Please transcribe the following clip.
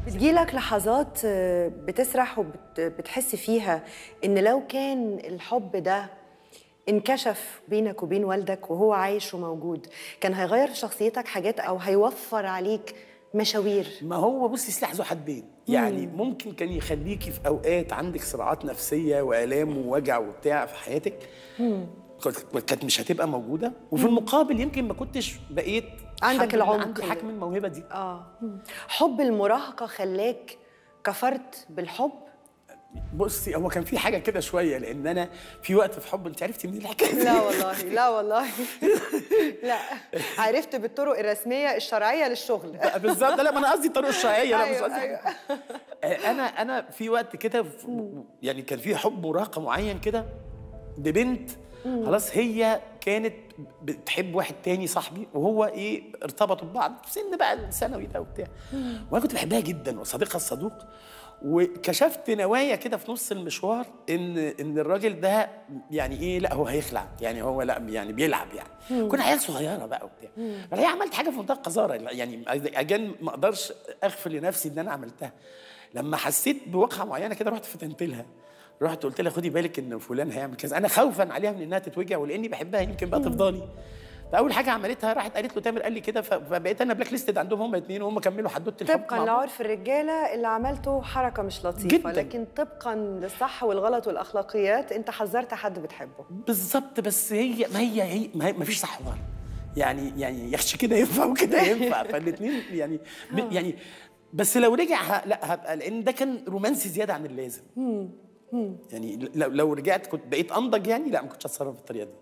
بتجيلك لحظات آه، بتسرح وبتحس فيها ان لو كان الحب ده انكشف بينك وبين والدك وهو عايش وموجود كان هيغير في شخصيتك حاجات او هيوفر عليك مشاوير ما هو بصي سلاح ذو حدين يعني ممكن كان يخليكي في اوقات عندك صراعات نفسيه والام ووجع وبتاع في حياتك كنت- كانت مش هتبقى موجوده وفي المقابل يمكن ما كنتش بقيت عندك الحمد لله العمق عندي ده. حجم الموهبه دي اه حب المراهقه خلاك كفرت بالحب بصي هو كان في حاجه كده شويه لان انا في وقت في حب انت عرفتي منين الحكايه دي؟ لا والله لا والله لا عرفت بالطرق الرسميه الشرعيه للشغل بالظبط لا ما انا قصدي الطرق الشرعيه لا مش أيوة، قصدي أيوة. آه، انا انا في وقت كده في- يعني كان في حب مراهقه معين كده ببنت خلاص هي كانت بتحب واحد تاني صاحبي وهو ايه ارتبطوا ببعض في سن بقى الثانوي ده وبتاع وانا كنت بحبها جدا وصديقها الصدوق وكشفت نوايا كده في نص المشوار ان ان الراجل ده يعني ايه لا هو هيخلع يعني هو لا يعني بيلعب يعني كنا عيال صغيره بقى وبتاع فهي عملت حاجه في منتهى القذاره يعني اجان ما اقدرش اغفر لنفسي ان انا عملتها لما حسيت بواقعه معينه كده رحت فتنت لها رحت قلت لها خدي بالك ان فلان هيعمل كذا انا خوفا عليها من انها تتوجع ولاني بحبها يمكن بقى تفضلي فاول حاجه عملتها راحت قالت له تامر قال لي كده ف- فبقيت انا بلاك ليستد عندهم هم الاثنين وهم كملوا حدوته الحب مع طبقا بعض. لعرف الرجاله اللي عملته حركه مش لطيفه جداً. لكن طبقا للصح والغلط والاخلاقيات انت حذرت حد بتحبه بالظبط بس هي ما هي هي ما, هي ما فيش صح وغلط يعني يعني يخشى كده ينفع وكده ينفع فالاثنين يعني ب- يعني بس لو رجع ه- لا هبقى لان ده كان رومانسي زياده عن اللازم يعني لو لو رجعت كنت بقيت انضج يعني لا ما كنتش هتصرف بالطريقه دي